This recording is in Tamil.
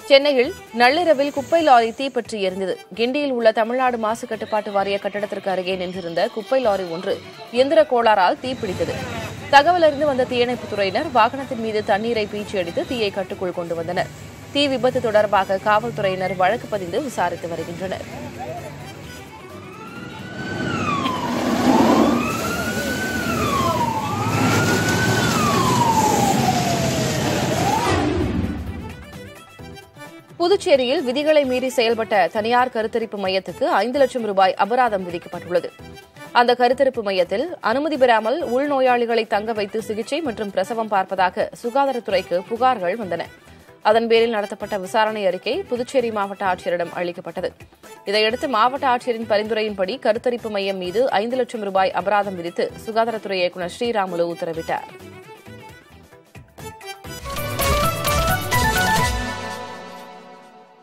சென்னையில் நள்ளிரவில் குப்பை லாரி தீப்பற்றி எரிந்தது கிண்டியில் உள்ள தமிழ்நாடு மாசு கட்டுப்பாட்டு வாரிய கட்டடத்திற்கு அருகே நின்றிருந்த குப்பை லாரி ஒன்று இயந்திர கோளாறால் தீப்பிடித்தது தகவல் அறிந்து வந்த தீயணைப்புத் துறையினர் வாகனத்தின் மீது தண்ணீரை பீச்சி அடித்து தீயை கட்டுக்குள் கொண்டு வந்தனர் தீ விபத்து தொடர்பாக காவல்துறையினர் வழக்கு பதிந்து விசாரித்து வருகின்றனர் புதுச்சேரியில் விதிகளை மீறி செயல்பட்ட தனியார் கருத்தரிப்பு மையத்துக்கு ஐந்து லட்சம் ரூபாய் அபராதம் விதிக்கப்பட்டுள்ளது அந்த கருத்தரிப்பு மையத்தில் அனுமதி பெறாமல் உள்நோயாளிகளை தங்க வைத்து சிகிச்சை மற்றும் பிரசவம் பார்ப்பதாக சுகாதாரத்துறைக்கு புகார்கள் வந்தன அதன் பேரில் நடத்தப்பட்ட விசாரணை அறிக்கை புதுச்சேரி மாவட்ட ஆட்சியரிடம் அளிக்கப்பட்டது இதையடுத்து மாவட்ட ஆட்சியரின் பரிந்துரையின்படி கருத்தரிப்பு மையம் மீது ஐந்து லட்சம் ரூபாய் அபராதம் விதித்து சுகாதாரத்துறை இயக்குநர் ஸ்ரீராமுலு உத்தரவிட்டார்